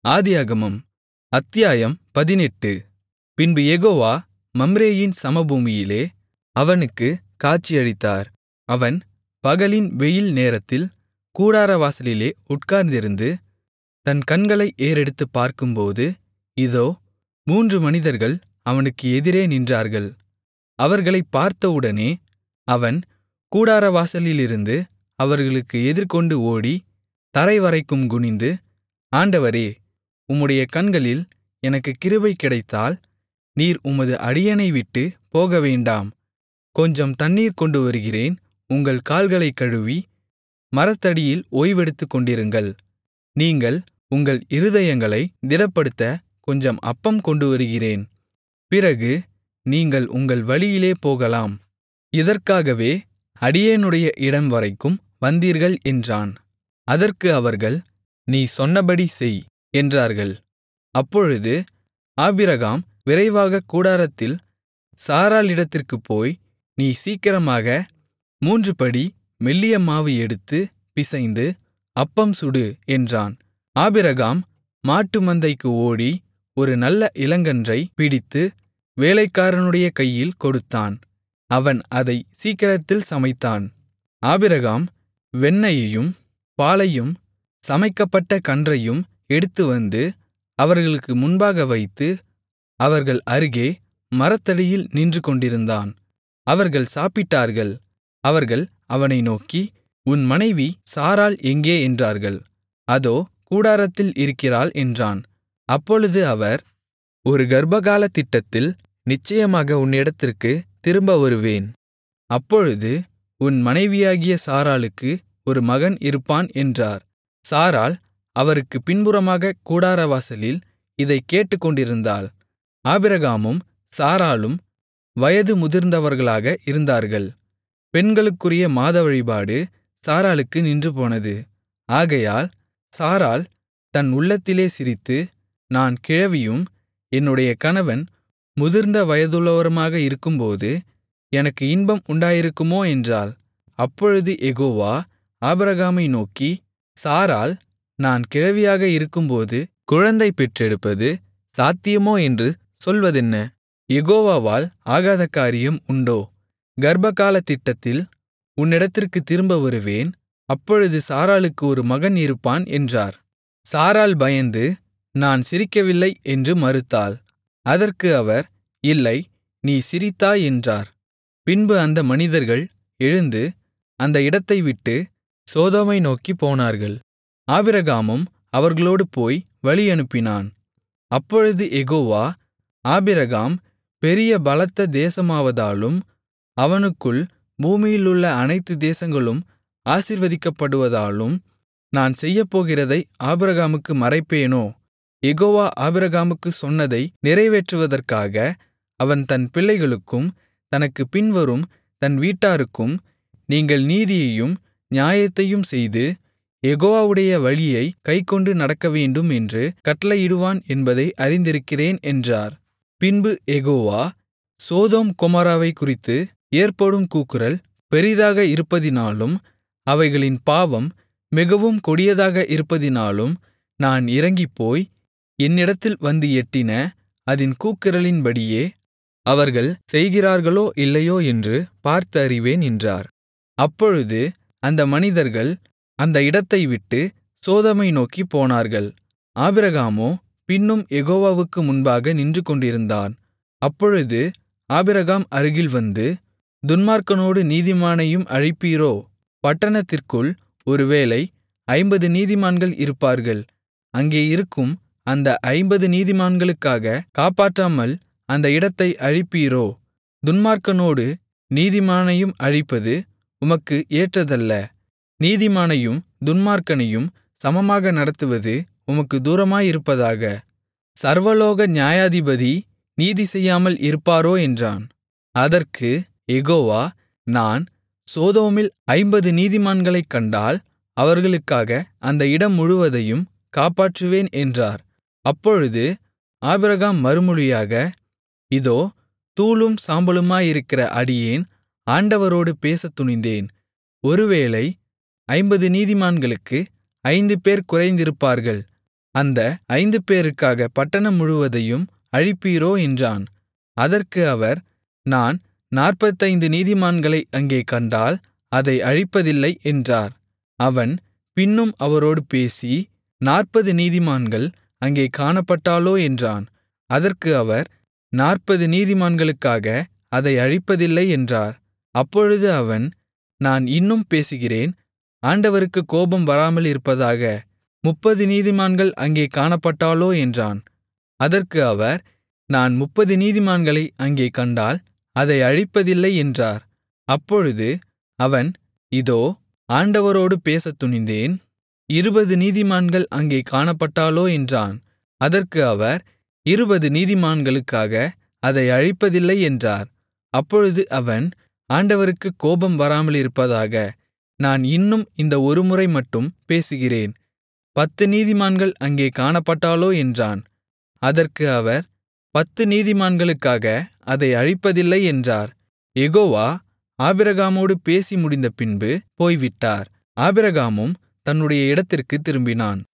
ஆதியாகமம் அத்தியாயம் பதினெட்டு பின்பு யெகோவா மம்ரேயின் சமபூமியிலே அவனுக்குக் காட்சியளித்தார் அவன் பகலின் வெயில் நேரத்தில் கூடாரவாசலிலே உட்கார்ந்திருந்து தன் கண்களை ஏறெடுத்துப் பார்க்கும்போது இதோ மூன்று மனிதர்கள் அவனுக்கு எதிரே நின்றார்கள் அவர்களைப் பார்த்தவுடனே அவன் கூடாரவாசலிலிருந்து அவர்களுக்கு எதிர்கொண்டு ஓடி தரைவரைக்கும் குனிந்து ஆண்டவரே உம்முடைய கண்களில் எனக்குக் கிருபை கிடைத்தால் நீர் உமது அடியேனை விட்டுப் போகவேண்டாம் கொஞ்சம் தண்ணீர் கொண்டுவருகிறேன் உங்கள் கால்களைக் கழுவி மரத்தடியில் ஓய்வெடுத்துக்கொண்டிருங்கள் நீங்கள் உங்கள் இருதயங்களைத் திடப்படுத்தக் கொஞ்சம் அப்பம் கொண்டுவருகிறேன் பிறகு நீங்கள் உங்கள் வழியிலே போகலாம் இதற்காகவே அடியேனுடைய இடம்வரைக்கும் வந்தீர்கள் என்றான் அதற்கு அவர்கள் நீ சொன்னபடி செய் என்றார்கள் அப்பொழுது ஆபிரகாம் விரைவாகக் கூடாரத்தில் சாராளிடத்திற்குப் போய் நீ சீக்கிரமாக மூன்றுபடி மெல்லிய மாவு எடுத்து பிசைந்து அப்பம் சுடு என்றான் ஆபிரகாம் மாட்டு மந்தைக்கு ஓடி ஒரு நல்ல இளங்கன்றைப் பிடித்து வேலைக்காரனுடைய கையில் கொடுத்தான் அவன் அதைச் சீக்கிரத்தில் சமைத்தான் ஆபிரகாம் வெண்ணெயையும் பாலையும் சமைக்கப்பட்ட கன்றையும் எடுத்துவந்து அவர்களுக்கு முன்பாக வைத்து அவர்கள் அருகே மரத்தடியில் நின்றுகொண்டிருந்தான் அவர்கள் சாப்பிட்டார்கள் அவர்கள் அவனை நோக்கி உன் மனைவி சாராள் எங்கே என்றார்கள் அதோ கூடாரத்தில் இருக்கிறாள் என்றான் அப்பொழுது அவர் ஒரு கர்ப்பகால திட்டத்தில் நிச்சயமாக உன்னிடத்திற்குத் திரும்ப வருவேன் அப்பொழுது உன் மனைவியாகிய சாராளுக்கு ஒரு மகன் இருப்பான் என்றார் சாராள் அவருக்குப் பின்புறமாகக் கூடாரவாசலில் இதைக் கேட்டுக்கொண்டிருந்தாள் ஆபிரகாமும் சாராளும் வயது முதிர்ந்தவர்களாக இருந்தார்கள் பெண்களுக்குரிய மாதவழிபாடு சாராளுக்கு நின்றுபோனது ஆகையால் சாராள் தன் உள்ளத்திலே சிரித்து நான் கிழவியும் என்னுடைய கணவன் முதிர்ந்த வயதுள்ளவருமாக இருக்கும்போது எனக்கு இன்பம் உண்டாயிருக்குமோ என்றாள் அப்பொழுது யெகோவா ஆபிரகாமை நோக்கி சாராள் நான் கிழவியாக இருக்கும்போது குழந்தை பெற்றெடுப்பது சாத்தியமோ என்று சொல்வதென்ன யெகோவாவால் ஆகாத காரியம் உண்டோ கர்ப்பகால திட்டத்தில் உன்னிடத்திற்குத் திரும்ப வருவேன் அப்பொழுது சாராளுக்கு ஒரு மகன் இருப்பான் என்றார் சாராள் பயந்து நான் சிரிக்கவில்லை என்று மறுத்தாள் அதற்கு அவர் இல்லை நீ சிரித்தாய் என்றார் பின்பு அந்த மனிதர்கள் எழுந்து அந்த இடத்தை விட்டு சோதோமை நோக்கிப் போனார்கள் ஆபிரகாமும் அவர்களோடு போய் வழியனுப்பினான் அப்பொழுது யெகோவா ஆபிரகாம் பெரிய பலத்த தேசமாவதாலும் அவனுக்குள் பூமியிலுள்ள அனைத்து தேசங்களும் ஆசீர்வதிக்கப்படுவதாலும் நான் செய்யப்போகிறதை ஆபிரகாமுக்கு மறைப்பேனோ யெகோவா ஆபிரகாமுக்குச் சொன்னதை நிறைவேற்றுவதற்காக அவன் தன் பிள்ளைகளுக்கும் தனக்குப் பின்வரும் தன் வீட்டாருக்கும் நீங்கள் நீதியையும் நியாயத்தையும் செய்து யெகோவாவுடைய வழியைக் கைக்கொண்டு நடக்கவேண்டும் என்று கட்டளையிடுவான் என்பதை அறிந்திருக்கிறேன் என்றார் பின்பு யெகோவா சோதோம் கொமோராவைக் குறித்து ஏற்படும் கூக்குரல் பெரிதாக இருப்பதினாலும் அவைகளின் பாவம் மிகவும் கொடியதாக இருப்பதினாலும் நான் இறங்கிப்போய் என்னிடத்தில் வந்து எட்டின அதின் கூக்குரலின்படியே அவர்கள் செய்கிறார்களோ இல்லையோ என்று பார்த்து அறிவேன் என்றார் அப்பொழுது அந்த மனிதர்கள் அந்த இடத்தை விட்டு சோதோமை நோக்கிப் போனார்கள் ஆபிரகாமோ பின்னும் யெகோவாவுக்கு முன்பாக நின்றுகொண்டிருந்தான் அப்பொழுது ஆபிரகாம் அருகில் வந்து துன்மார்க்கனோடு நீதிமானையும் அழிப்பீரோ பட்டணத்திற்குள் ஒருவேளை ஐம்பது நீதிமான்கள் இருப்பார்கள் அங்கே இருக்கும் அந்த ஐம்பது நீதிமான்களுக்காக காப்பாற்றாமல் அந்த இடத்தை அழிப்பீரோ துன்மார்க்கனோடு நீதிமானையும் அழிப்பது உமக்கு ஏற்றதல்ல நீதிமானையும் துன்மார்க்கனையும் சமமாக நடத்துவது உமக்கு தூரமாயிருப்பதாக சர்வலோக நியாயாதிபதி நீதி செய்யாமல் இருப்பாரோ என்றான் அதற்கு யெகோவா நான் சோதோமில் ஐம்பது நீதிமான்களைக் கண்டால் அவர்களுக்காக அந்த இடம் முழுவதையும் காப்பாற்றுவேன் என்றார் அப்பொழுது ஆபிரகாம் மறுமொழியாக இதோ தூளும் சாம்பலுமாயிருக்கிற அடியேன் ஆண்டவரோடு பேசத் துணிந்தேன் ஒருவேளை ஐம்பது நீதிமான்களுக்கு ஐந்து பேர் குறைந்திருப்பார்கள் அந்த ஐந்து பேருக்காக பட்டணம் முழுவதையும் அழிப்பீரோ என்றான் அதற்கு அவர் நான் நாற்பத்தைந்து நீதிமான்களை அங்கே கண்டால் அதை அழிப்பதில்லை என்றார் அவன் பின்னும் அவரோடு பேசி நாற்பது நீதிமான்கள் அங்கே காணப்பட்டாலோ என்றான் அதற்கு அவர் நாற்பது நீதிமான்களுக்காக அதை அழிப்பதில்லை என்றார் அப்பொழுது அவன் நான் இன்னும் பேசுகிறேன் ஆண்டவருக்கு கோபம் வராமல் இருப்பதாக முப்பது நீதிமான்கள் அங்கே காணப்பட்டாலோ என்றான் அதற்கு அவர் நான் முப்பது நீதிமான்களை அங்கே கண்டால் அதை அழிப்பதில்லை என்றார் அப்பொழுது அவன் இதோ ஆண்டவரோடு பேசத் துணிந்தேன் இருபது நீதிமான்கள் அங்கே காணப்பட்டாலோ என்றான் அதற்கு அவர் இருபது நீதிமான்களுக்காக அதை அழிப்பதில்லை என்றார் அப்பொழுது அவன் ஆண்டவருக்கு கோபம் வராமலிருப்பதாக நான் இன்னும் இந்த ஒருமுறை மட்டும் பேசுகிறேன் பத்து நீதிமான்கள் அங்கே காணப்பட்டாலோ என்றான் அதற்கு அவர் பத்து நீதிமான்களுக்காக அதை அழிப்பதில்லை என்றார் யெகோவா ஆபிரகாமோடு பேசி முடிந்த பின்பு போய்விட்டார் ஆபிரகாமும் தன்னுடைய இடத்திற்குத் திரும்பினான்